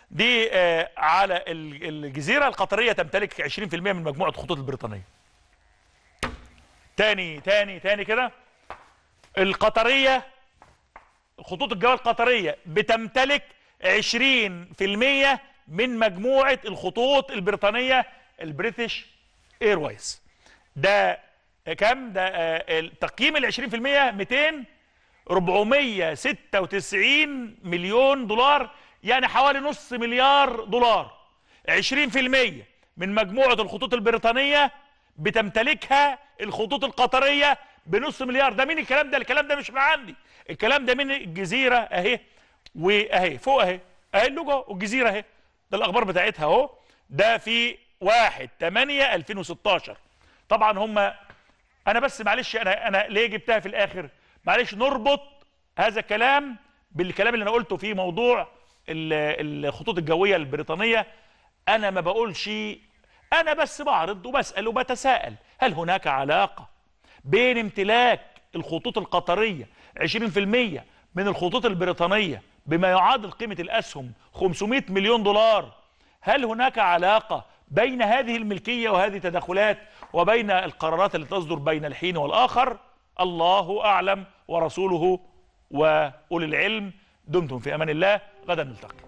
دي آه، على ال- الجزيره القطريه تمتلك 20% من مجموعه الخطوط البريطانيه تاني تاني تاني كده القطريه خطوط الجوال القطريه بتمتلك 20% من مجموعه الخطوط البريطانيه البريتش ايرويز ده كام ده آه، التقييم ال 20% 200 496 مليون دولار يعني حوالي نص مليار دولار 20% من مجموعة الخطوط البريطانية بتمتلكها الخطوط القطرية بنص مليار ده مين الكلام ده الكلام ده مش من عندي الكلام ده من الجزيرة اهي واهي فوق اهي اهي اللوجو والجزيرة اهي ده الاخبار بتاعتها اهو ده في 1 8 2016 طبعا هم انا بس معلش انا انا ليه جبتها في الاخر معلش نربط هذا الكلام بالكلام اللي انا قلته في موضوع ال- الخطوط الجويه البريطانيه انا ما بقولش انا بس بعرض وبسال وبتساءل هل هناك علاقه بين امتلاك الخطوط القطريه 20% من الخطوط البريطانيه بما يعادل قيمه الاسهم 500 مليون دولار هل هناك علاقه بين هذه الملكيه وهذه التدخلات وبين القرارات التي تصدر بين الحين والاخر الله اعلم ورسوله واولي العلم دمتم في امان الله غدا نلتقي